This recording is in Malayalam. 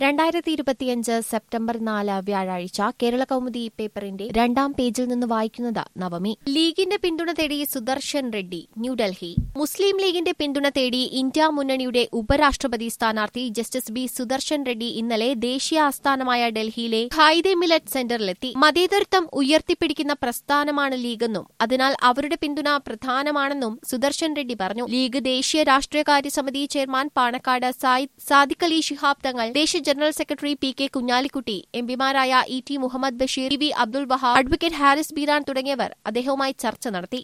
രണ്ടായിരത്തി ഇരുപത്തിയഞ്ച് സെപ്റ്റംബർ നാല് വ്യാഴാഴ്ച കേരള കൗമുദി പേപ്പറിന്റെ രണ്ടാം പേജിൽ നിന്ന് വായിക്കുന്നത് നവമി ലീഗിന്റെ പിന്തുണ തേടി സുദർശൻ റെഡ്ഡി ന്യൂഡൽഹി മുസ്ലിം ലീഗിന്റെ പിന്തുണ തേടി ഇന്ത്യ മുന്നണിയുടെ ഉപരാഷ്ട്രപതി സ്ഥാനാർത്ഥി ജസ്റ്റിസ് ബി സുദർശൻ റെഡ്ഡി ഇന്നലെ ദേശീയ ആസ്ഥാനമായ ഡൽഹിയിലെ ഖായിദെ മിലറ്റ് സെന്ററിലെത്തി മതേതരത്വം ഉയർത്തിപ്പിടിക്കുന്ന പ്രസ്ഥാനമാണ് ലീഗെന്നും അതിനാൽ അവരുടെ പിന്തുണ പ്രധാനമാണെന്നും സുദർശൻ റെഡ്ഡി പറഞ്ഞു ലീഗ് ദേശീയ രാഷ്ട്രീയകാര്യ സമിതി ചെയർമാൻ പാണക്കാട് സായിദ് സാദിഖ് അലി ശിഹാബ് തങ്ങൾ ദേശീയ general secretary P K Kunhalikutty എംപിമാരായ E T Muhammad Basheer V Abdul Wahab advocate Haris Beeran തുടങ്ങിയവർ അദ്ദേഹവുമായി ചർച്ച നടത്തി